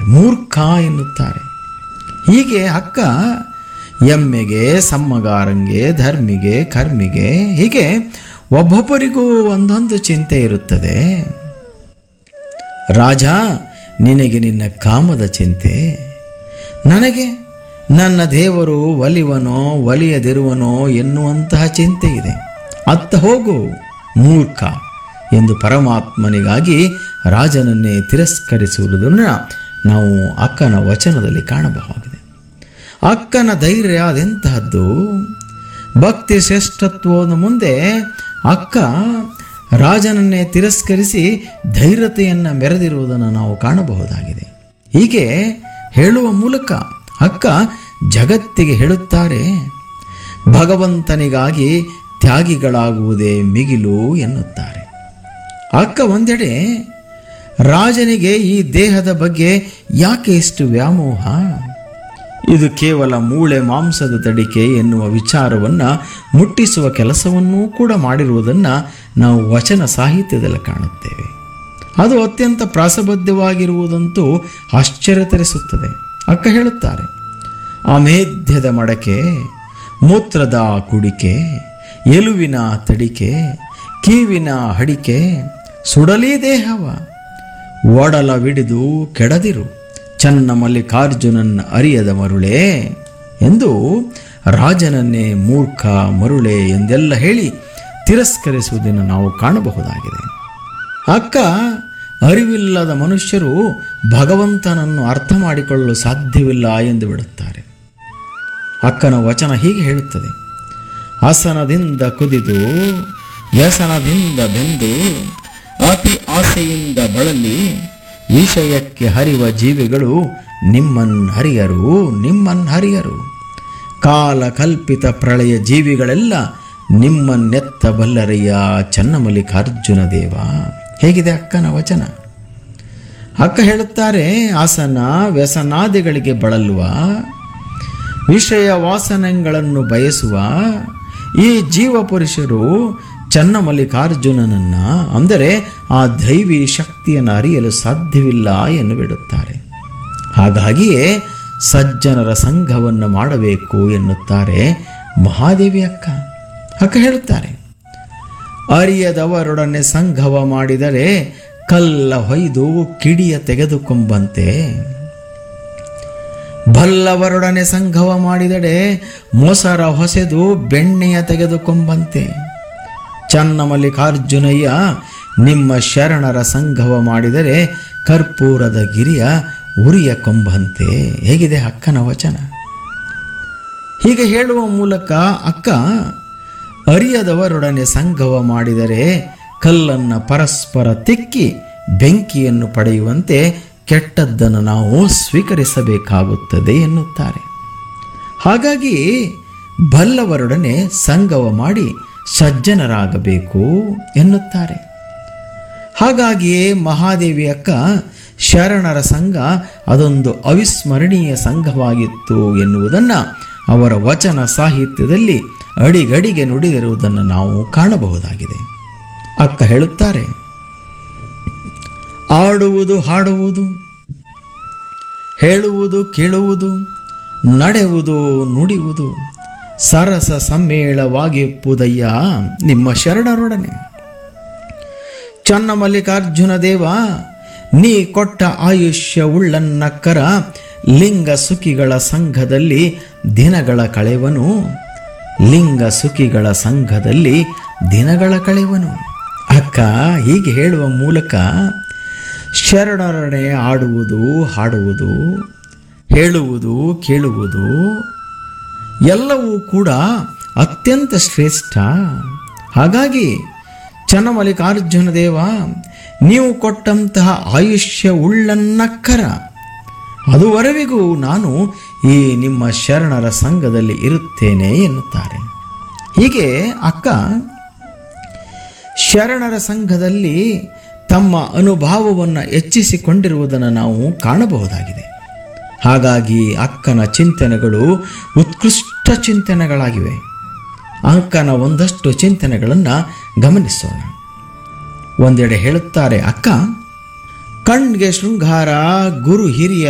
ಮೂರ್ಖ ಎನ್ನುತ್ತಾರೆ ಹೀಗೆ ಅಕ್ಕ ಎಮ್ಮೆಗೆ ಸಮ್ಮಗಾರಂಗೆ ಧರ್ಮಿಗೆ ಕರ್ಮಿಗೆ ಹೀಗೆ ಒಬ್ಬೊಬ್ಬರಿಗೂ ಒಂದೊಂದು ಚಿಂತೆ ಇರುತ್ತದೆ ರಾಜ ನಿನಗೆ ನಿನ್ನ ಕಾಮದ ಚಿಂತೆ ನನಗೆ ನನ್ನ ದೇವರು ಒಲಿವನೋ ಒಲಿಯದಿರುವನೋ ಎನ್ನುವಂತಹ ಚಿಂತೆ ಇದೆ ಅತ್ತ ಹೋಗು ಮೂರ್ಖ ಎಂದು ಪರಮಾತ್ಮನಿಗಾಗಿ ರಾಜನನ್ನೇ ತಿರಸ್ಕರಿಸುವುದನ್ನು ನಾವು ಅಕ್ಕನ ವಚನದಲ್ಲಿ ಕಾಣಬಹುದಾಗಿದೆ ಅಕ್ಕನ ಧೈರ್ಯ ಅದೆಂತಹದ್ದು ಭಕ್ತಿ ಶ್ರೇಷ್ಠತ್ವದ ಮುಂದೆ ಅಕ್ಕ ರಾಜನನ್ನೇ ತಿರಸ್ಕರಿಸಿ ಧೈರ್ಯತೆಯನ್ನು ಮೆರೆದಿರುವುದನ್ನು ನಾವು ಕಾಣಬಹುದಾಗಿದೆ ಹೀಗೆ ಹೇಳುವ ಮೂಲಕ ಅಕ್ಕ ಜಗತ್ತಿಗೆ ಹೇಳುತ್ತಾರೆ ಭಗವಂತನಿಗಾಗಿ ತ್ಯಾಗಿಗಳಾಗುವುದೇ ಮಿಗಿಲು ಎನ್ನುತ್ತಾರೆ ಅಕ್ಕ ಒಂದೆಡೆ ರಾಜನಿಗೆ ಈ ದೇಹದ ಬಗ್ಗೆ ಯಾಕೆ ಇಷ್ಟು ವ್ಯಾಮೋಹ ಇದು ಕೇವಲ ಮೂಳೆ ಮಾಂಸದ ತಡಿಕೆ ಎನ್ನುವ ವಿಚಾರವನ್ನು ಮುಟ್ಟಿಸುವ ಕೆಲಸವನ್ನೂ ಕೂಡ ಮಾಡಿರುವುದನ್ನು ನಾವು ವಚನ ಸಾಹಿತ್ಯದಲ್ಲಿ ಕಾಣುತ್ತೇವೆ ಅದು ಅತ್ಯಂತ ಪ್ರಾಸಬದ್ಧವಾಗಿರುವುದಂತೂ ಆಶ್ಚರ್ಯ ತರಿಸುತ್ತದೆ ಅಕ್ಕ ಹೇಳುತ್ತಾರೆ ಅಮೇಧ್ಯದ ಮಡಕೆ ಮೂತ್ರದ ಕುಡಿಕೆ ಎಲುವಿನ ತಡಿಕೆ ಕೀವಿನ ಹಡಿಕೆ ಸುಡಲಿ ದೇಹವ ಒಡಲವಿಡಿದು ಕೆಡದಿರು ಚನ್ನ ಮಲ್ಲಿಕಾರ್ಜುನನ್ ಅರಿಯದ ಮರುಳೇ ಎಂದು ರಾಜನನ್ನೇ ಮೂರ್ಖ ಮರುಳೆ ಎಂದೆಲ್ಲ ಹೇಳಿ ತಿರಸ್ಕರಿಸುವುದನ್ನು ನಾವು ಕಾಣಬಹುದಾಗಿದೆ ಅಕ್ಕ ಅರಿವಿಲ್ಲದ ಮನುಷ್ಯರು ಭಗವಂತನನ್ನು ಅರ್ಥ ಮಾಡಿಕೊಳ್ಳಲು ಸಾಧ್ಯವಿಲ್ಲ ಎಂದು ಬಿಡುತ್ತಾರೆ ಅಕ್ಕನ ವಚನ ಹೀಗೆ ಹೇಳುತ್ತದೆ ಆಸನದಿಂದ ಕುದಿದು ವ್ಯಸನದಿಂದ ಬೆಂದು ಅತಿ ಆಸೆಯಿಂದ ಬಳಲಿ ವಿಷಯಕ್ಕೆ ಹರಿವ ಜೀವಿಗಳು ನಿಮ್ಮನ್ ಹರಿಯರು ನಿಮ್ಮನ್ ಹರಿಯರು ಕಾಲ ಕಲ್ಪಿತ ಪ್ರಳಯ ಜೀವಿಗಳೆಲ್ಲ ನಿಮ್ಮನ್ನೆತ್ತ ಬಲ್ಲರೆಯ ಚನ್ನಮಲ್ಲಿಕಾರ್ಜುನ ದೇವ ಹೇಗಿದೆ ಅಕ್ಕನ ವಚನ ಅಕ್ಕ ಹೇಳುತ್ತಾರೆ ಆಸನ ವ್ಯಸನಾದಿಗಳಿಗೆ ಬಳಲುವ ವಿಷಯ ವಾಸನೆಗಳನ್ನು ಬಯಸುವ ಈ ಜೀವ ಪುರುಷರು ಚನ್ನಮಲ್ಲಿಕಾರ್ಜುನನನ್ನ ಅಂದರೆ ಆ ದೈವಿ ಶಕ್ತಿಯನ್ನು ಅರಿಯಲು ಸಾಧ್ಯವಿಲ್ಲ ಎಂದು ಬಿಡುತ್ತಾರೆ ಹಾಗಾಗಿಯೇ ಸಜ್ಜನರ ಸಂಘವನ್ನು ಮಾಡಬೇಕು ಎನ್ನುತ್ತಾರೆ ಮಹಾದೇವಿ ಅಕ್ಕ ಅಕ್ಕ ಹೇಳುತ್ತಾರೆ ಅರಿಯದವರೊಡನೆ ಸಂಘವ ಮಾಡಿದರೆ ಕಲ್ಲ ಹೊಯ್ದು ಕಿಡಿಯ ತೆಗೆದುಕೊಂಬಂತೆ ಬಲ್ಲವರೊಡನೆ ಸಂಘವ ಮಾಡಿದಡೆ ಮೊಸರ ಹೊಸೆದು ಬೆಣ್ಣೆಯ ತೆಗೆದುಕೊಂಬಂತೆ ಚನ್ನಮಲ್ಲಿಕಾರ್ಜುನಯ್ಯ ನಿಮ್ಮ ಶರಣರ ಸಂಘವ ಮಾಡಿದರೆ ಕರ್ಪೂರದ ಗಿರಿಯ ಉರಿಯ ಕೊಂಬಂತೆ ಹೇಗಿದೆ ಅಕ್ಕನ ವಚನ ಹೀಗೆ ಹೇಳುವ ಮೂಲಕ ಅಕ್ಕ ಅರಿಯದವರೊಡನೆ ಸಂಘವ ಮಾಡಿದರೆ ಕಲ್ಲನ್ನು ಪರಸ್ಪರ ತಿಕ್ಕಿ ಬೆಂಕಿಯನ್ನು ಪಡೆಯುವಂತೆ ಕೆಟ್ಟದ್ದನ್ನು ನಾವು ಸ್ವೀಕರಿಸಬೇಕಾಗುತ್ತದೆ ಎನ್ನುತ್ತಾರೆ ಹಾಗಾಗಿ ಬಲ್ಲವರೊಡನೆ ಸಂಗವ ಮಾಡಿ ಸಜ್ಜನರಾಗಬೇಕು ಎನ್ನುತ್ತಾರೆ ಹಾಗಾಗಿಯೇ ಮಹಾದೇವಿ ಅಕ್ಕ ಶರಣರ ಸಂಘ ಅದೊಂದು ಅವಿಸ್ಮರಣೀಯ ಸಂಘವಾಗಿತ್ತು ಎನ್ನುವುದನ್ನು ಅವರ ವಚನ ಸಾಹಿತ್ಯದಲ್ಲಿ ಅಡಿಗಡಿಗೆ ನುಡಿದಿರುವುದನ್ನು ನಾವು ಕಾಣಬಹುದಾಗಿದೆ ಅಕ್ಕ ಹೇಳುತ್ತಾರೆ ಆಡುವುದು ಹಾಡುವುದು ಹೇಳುವುದು ಕೇಳುವುದು ನಡೆಯುವುದು ನುಡಿಯುವುದು ಸರಸ ಸಮ್ಮೇಳವಾಗಿಪ್ಪುದಯ್ಯ ನಿಮ್ಮ ಶರಣರೊಡನೆ ಚನ್ನಮಲ್ಲಿಕಾರ್ಜುನ ದೇವ ನೀ ಕೊಟ್ಟ ಆಯುಷ್ಯ ಉಳ್ಳನ್ನಕ್ಕರ ಲಿಂಗ ಸುಖಿಗಳ ಸಂಘದಲ್ಲಿ ದಿನಗಳ ಕಳೆವನು ಲಿಂಗ ಸುಖಿಗಳ ಸಂಘದಲ್ಲಿ ದಿನಗಳ ಕಳೆವನು ಅಕ್ಕ ಹೀಗೆ ಹೇಳುವ ಮೂಲಕ ಶರಣರೊಡನೆ ಆಡುವುದು ಹಾಡುವುದು ಹೇಳುವುದು ಕೇಳುವುದು ಎಲ್ಲವೂ ಕೂಡ ಅತ್ಯಂತ ಶ್ರೇಷ್ಠ ಹಾಗಾಗಿ ಚನ್ನಮಲ್ಲಿಕಾರ್ಜುನ ದೇವ ನೀವು ಕೊಟ್ಟಂತಹ ಆಯುಷ್ಯ ಉಳ್ಳನ್ನಕ್ಕರ ಅದುವರೆವಿಗೂ ನಾನು ಈ ನಿಮ್ಮ ಶರಣರ ಸಂಘದಲ್ಲಿ ಇರುತ್ತೇನೆ ಎನ್ನುತ್ತಾರೆ ಹೀಗೆ ಅಕ್ಕ ಶರಣರ ಸಂಘದಲ್ಲಿ ತಮ್ಮ ಅನುಭವವನ್ನು ಹೆಚ್ಚಿಸಿಕೊಂಡಿರುವುದನ್ನು ನಾವು ಕಾಣಬಹುದಾಗಿದೆ ಹಾಗಾಗಿ ಅಕ್ಕನ ಚಿಂತನೆಗಳು ಉತ್ಕೃಷ್ಟ ಚಿಂತನೆಗಳಾಗಿವೆ ಅಕ್ಕನ ಒಂದಷ್ಟು ಚಿಂತನೆಗಳನ್ನು ಗಮನಿಸೋಣ ಒಂದೆಡೆ ಹೇಳುತ್ತಾರೆ ಅಕ್ಕ ಕಣ್ಗೆ ಶೃಂಗಾರ ಗುರು ಹಿರಿಯ